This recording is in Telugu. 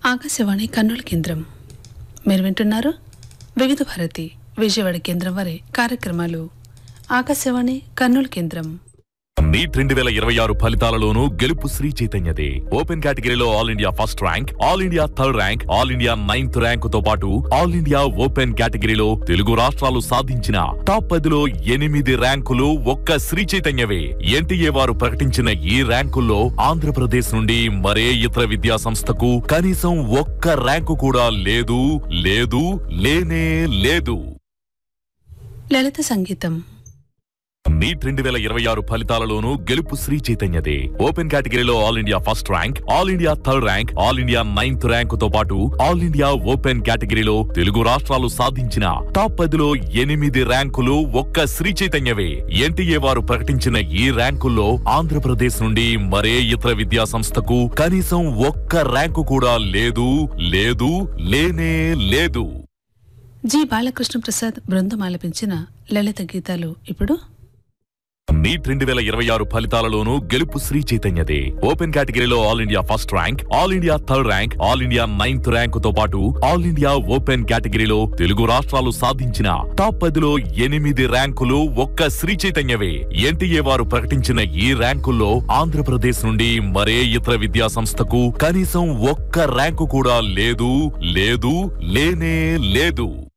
ఆకాశవాణి కర్నూలు కేంద్రం మీరు వింటున్నారు వివిధ భారతి విజయవాడ కేంద్రం వారి కార్యక్రమాలు ఆకాశవాణి కర్నూలు కేంద్రం నీట్ రెండు వేల ఇరవై ఆరు ఫలితాలలోనూ గెలుపు శ్రీ చైతన్యదే ఓపెన్ కేటగిరీలో all India first rank all India third rank all India ninth rank తో పాటు ఆల్ ఇండియా ఓపెన్ కేటగిరీలో తెలుగు రాష్ట్రాలు సాధించిన టాప్ పదిలో ఎనిమిది ర్యాంకులు ఒక్క శ్రీ చైతన్యవే ఎన్టీఏ వారు ప్రకటించిన ఈ ర్యాంకుల్లో ఆంధ్రప్రదేశ్ నుండి మరే ఇతర విద్యా సంస్థకు కనీసం ఒక్క ర్యాంకు కూడా లేదు లేదు లేనే లేదు లలిత సంగీతం నీట్ రెండు వేల ఇరవై ఆరు ఫలితాలలోనూ గెలుపు శ్రీ చైతన్యదే ఓపెన్ కేటగిరీలో all India first rank all India third rank all India ninth rank తో పాటు ఆల్ ఇండియా ఓపెన్ కేటగిరీలో తెలుగు రాష్ట్రాలు సాధించిన టాప్ పదిలో ఎనిమిది ర్యాంకులు ఒక్క శ్రీ చైతన్యవే ఎన్టీఏ వారు ప్రకటించిన ఈ ర్యాంకుల్లో ఆంధ్రప్రదేశ్ నుండి మరే ఇతర విద్యా సంస్థకు కనీసం ఒక్క ర్యాంకు కూడా లేదు లేదు లేనే లేదు జి బాలకృష్ణ ప్రసాద్ బృందం ఆలపించిన లలిత గీతాలు ఇప్పుడు నీట్ రెండు వేల ఇరవై ఆరు ఫలితాలలోనూ గెలుపు శ్రీ చైతన్యదే ఓపెన్ కేటగిరీలో all India first rank all India third rank all India ninth rank తో పాటు ఆల్ ఇండియా ఓపెన్ కేటగిరీలో తెలుగు రాష్ట్రాలు సాధించిన టాప్ పదిలో ఎనిమిది ర్యాంకులు ఒక్క శ్రీ చైతన్యవే ఎన్టీఏ వారు ప్రకటించిన ఈ ర్యాంకుల్లో ఆంధ్రప్రదేశ్ నుండి మరే ఇతర విద్యా సంస్థకు కనీసం ఒక్క ర్యాంకు కూడా లేదు లేదు లేనే లేదు